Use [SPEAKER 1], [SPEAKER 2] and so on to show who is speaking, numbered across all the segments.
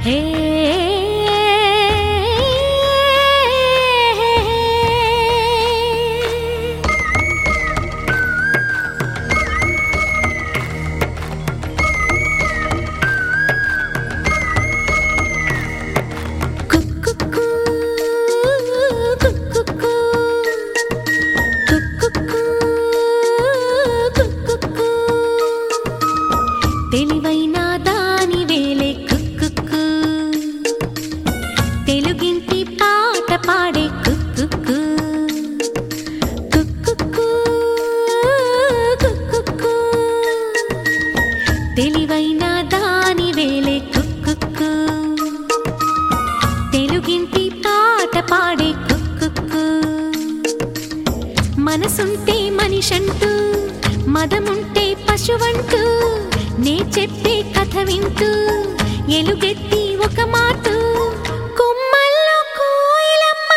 [SPEAKER 1] హే కుక్కుకు, కుక్కుకు, కుక్కుకు, కుక్కుకు. తెలివైన దాని వేలే కుక్కుకు తెలుగింటి పాట పాడే కుక్కుకు కుక్కుకు కుక్కుకు తెలివైన దాని వేలే కుక్కుకు తెలుగింటి పాట పాడే కుక్కుకు మనసుంటే మనిషంటూ మదముంటే పశువంటూ నే చెప్పే కథ వింటూ ఎలుగెత్తి ఒక మాట కొమ్మల్లో కోయిలమ్మ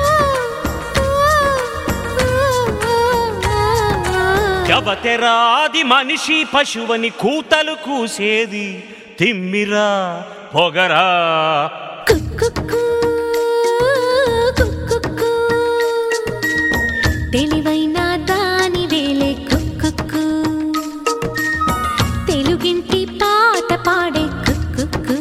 [SPEAKER 2] జబతెరాది మనిషి పశువని కూతలు కూసేది తిమ్మిరా పొగరా
[SPEAKER 1] కుక్కుకు, కుక్కుకు. తెలివైన దాని వేలే కుక్కుకు తెలుగింటి పాట పాడే కుక్కుకు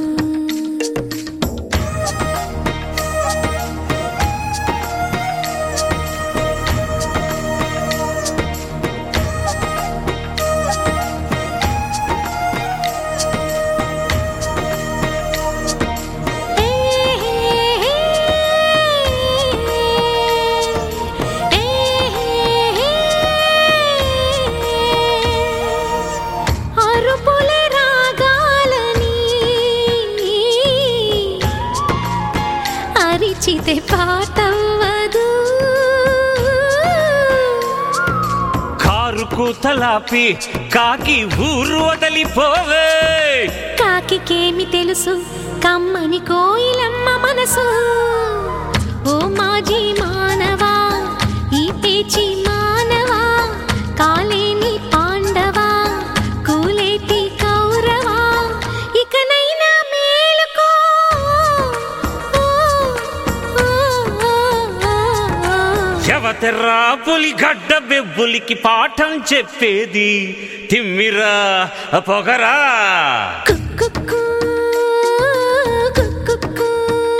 [SPEAKER 1] అరుపుల రాగాలని అరిచితే పాటవ్వదు
[SPEAKER 2] కారు కూతలాపి కాకి ఊరు వదలిపోవే
[SPEAKER 1] కాకికేమి తెలుసు కమ్మని కోయిలమ్మ మనసు ఓ మాజీ మానవా ఈ పేచి మానవా కాలేని పాండవా కూలేటి కౌరవా ఇకనైనా మేలుకో ఓ, ఓ, ఓ, ఓ, ఓ.
[SPEAKER 2] జవతెర్రా పులి గడ్డ బెబ్బులికి పాఠం చెప్పేది తిమ్మిరా పొగరా
[SPEAKER 1] కుక్కుకు, కుక్కుకు.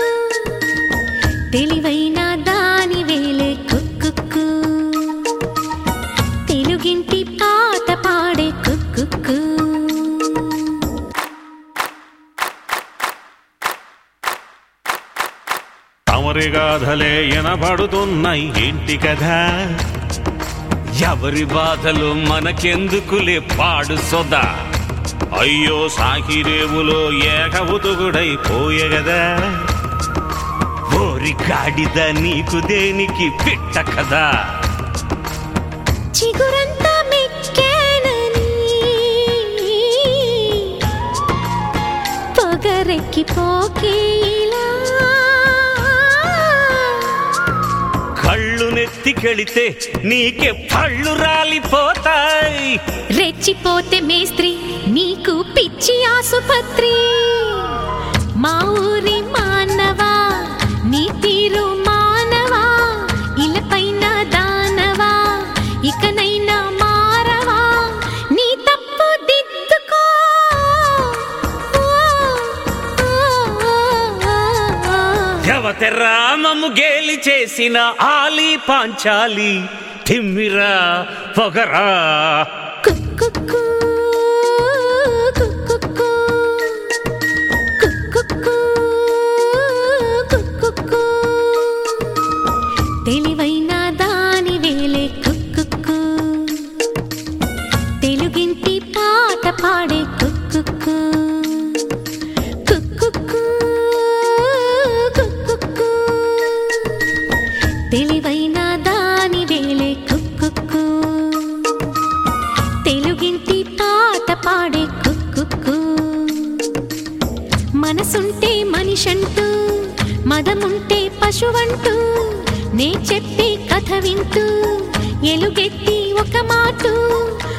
[SPEAKER 1] తెలివైన దాని వేలే కుక్కుకు తెలుగింటి పాట పాడే కుక్కుకు
[SPEAKER 2] తమరి గాథలే ఎనబడుతున్నాయి ఏంటి కదా ఎవరి బాధలు మనకెందుకులే పాడు సొదా అయ్యో సాకిరేవులో ఏకవుతుగుడై పోయే ఓరి గాడిద నీకు దేనికి పిట్ట కదా
[SPEAKER 1] చిగురంతా మెక్కానని పొగరెక్కి పోకేలా
[SPEAKER 2] కళ్ళు నెత్తికెళితే నీకే పళ్ళు రాలిపోతాయి
[SPEAKER 1] రెచ్చిపోతే మేస్త్రి నీకు పిచ్చి ఆసుపత్రి మా ఊరి మానవా నీ తీరు మానవా ఇలపైన దానవా ఇకనైనా మారవా నీ తప్పు దిద్దుకో ఓ, ఓ, ఓ, ఓ, ఓ.
[SPEAKER 2] జవతెరామము గేలి చేసిన ఆలి పాంచాలి తిమ్మిరా పొగరా
[SPEAKER 1] కుక్కుకు, కుక్కుకు, కుక్కుకు, కుక్కుకు. తెలివైన దాని వేలే కుక్కుకు తెలుగింటి పాట పాడే కుక్కుకు కుక్కుకు, కుక్కుకు. తెలివైన దాని వేలే కుక్కుకు తెలుగింటి పాట పాడే కుక్కుకు మనసుంటే మనిషంటూ మదముంటే పశువంటూ నే చెప్పే కథ వింటూ ఎలుగెత్తి ఒక మాట